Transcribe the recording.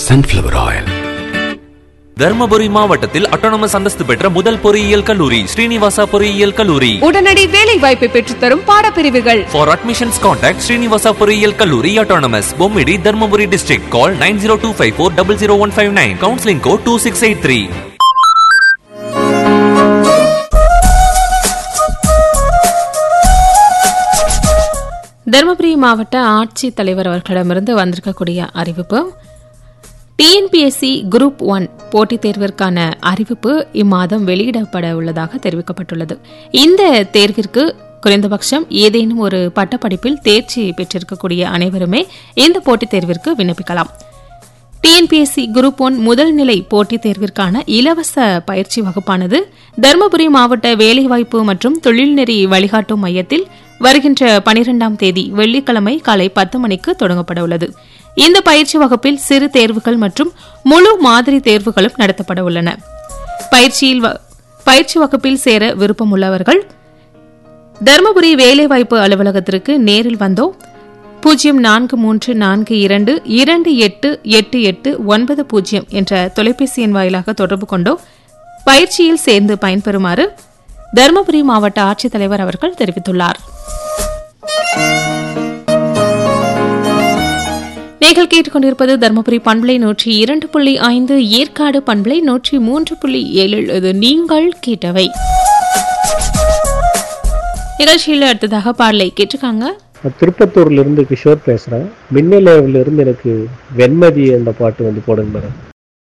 sunflower oil. Dharmapuri மாவட்டத்தில் autonomous அந்தஸ்து பெற்ற முதல் பொறியியல் கல்லூரி ஸ்ரீனிவாசா பொறியியல் கல்லூரி உடனடி வேலை வாய்ப்பை பெற்றுத்தரும் பாடப்பிரிவுகள் ஃபார் அட்மிஷன்ஸ் கான்டாக்ட் ஸ்ரீனிவாசா பொறியியல் கல்லூரி autonomous Bommidi Dharmapuri district call nine zero two five four double zero one five nine counselling code two six eight three Dharmapuri மாவட்ட ஆட்சித் தலைவர் அவர்களிடமிருந்து வந்திருக்கக்கூடிய அறிவிப்பு டிஎன்பிஎஸ்சி குரூப் ஒன் போட்டித் தேர்விற்கான அறிவிப்பு இம்மாதம் வெளியிடப்பட உள்ளதாக தெரிவிக்கப்பட்டுள்ளது இந்த தேர்விற்கு குறைந்தபட்சம் ஏதேனும் ஒரு பட்டப்படிப்பில் தேர்ச்சி பெற்றிருக்கக்கூடிய அனைவருமே இந்த போட்டித் தேர்விற்கு விண்ணப்பிக்கலாம் டிஎன்பிஎஸ்சி குரூப் ஒன் முதல் நிலை போட்டித் தேர்விற்கான இலவச பயிற்சி வகுப்பானது தருமபுரி மாவட்ட வேலைவாய்ப்பு மற்றும் தொழில்நெறி வழிகாட்டும் மையத்தில் வருகின்ற பனிரெண்டாம் தேதி வெள்ளிக்கிழமை காலை பத்து மணிக்கு தொடங்கப்பட உள்ளது இந்த பயிற்சி வகுப்பில் சிறு தேர்வுகள் மற்றும் முழு மாதிரி தேர்வுகளும் நடத்தப்பட உள்ளன பயிற்சியில் வ- பயிற்சி வகுப்பில் சேர விருப்பமுள்ளவர்கள் தருமபுரி வேலைவாய்ப்பு அலுவலகத்திற்கு நேரில் வந்தோ பூஜ்ஜியம் நான்கு மூன்று நான்கு இரண்டு இரண்டு எட்டு எட்டு எட்டு ஒன்பது பூஜ்ஜியம் என்ற தொலைபேசி எண் வாயிலாக தொடர்பு கொண்டோ பயிற்சியில் சேர்ந்து பயன்பெறுமாறு தருமபுரி மாவட்ட ஆட்சித்தலைவர் அவர்கள் தெரிவித்துள்ளார் நீங்கள் கேட்டுக்கொண்டிருப்பது தருமபுரி பண்பலை நூற்றி இரண்டு புள்ளி ஐந்து ஏற்காடு பண்பலை நூற்றி மூன்று புள்ளி ஏழு இது நீங்கள் கேட்டவை நிகழ்ச்சியில் அடுத்ததாக பாடலை கேட்டிருக்காங்க நான் திருப்பத்தூர்ல இருந்து கிஷோர் பேசுறேன் மின்னலேவில இருந்து எனக்கு வெண்மதி என்ற பாட்டு வந்து போடுங்க மேடம்